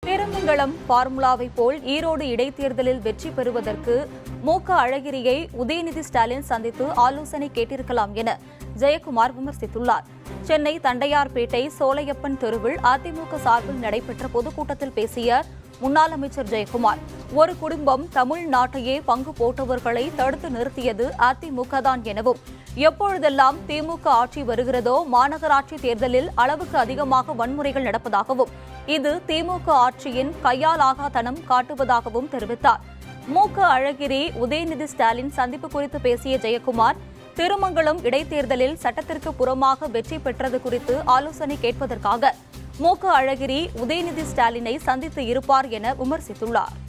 பெருமங்கலம் பார்முலாவை போல் ஈரோடு இடைத்தேர்தலில் வெற்றி பெறுவதற்கு மு க அழகிரியை உதயநிதி ஸ்டாலின் சந்தித்து ஆலோசனை கேட்டிருக்கலாம் என ஜெயக்குமார் விமர்சித்துள்ளார் சென்னை தண்டையார்பேட்டை சோலையப்பன் தெருவில் அதிமுக சார்பில் நடைபெற்ற பொதுக்கூட்டத்தில் பேசிய முன்னாள் அமைச்சர் ஜெயக்குமார் ஒரு குடும்பம் தமிழ்நாட்டையே பங்கு போட்டவர்களை தடுத்து நிறுத்தியது அதிமுக தான் எனவும் எப்பொழுதெல்லாம் திமுக ஆட்சி வருகிறதோ மாநகராட்சி தேர்தலில் அளவுக்கு அதிகமாக வன்முறைகள் நடப்பதாகவும் இது திமுக ஆட்சியின் கையாலாகாதனம் காட்டுவதாகவும் தெரிவித்தார் மு க அழகிரி உதயநிதி ஸ்டாலின் சந்திப்பு குறித்து பேசிய ஜெயக்குமார் திருமங்கலம் இடைத்தேர்தலில் சட்டத்திற்கு புறமாக வெற்றி பெற்றது குறித்து ஆலோசனை கேட்பதற்காக மு க அழகிரி உதயநிதி ஸ்டாலினை சந்தித்து இருப்பார் என விமர்சித்துள்ளார்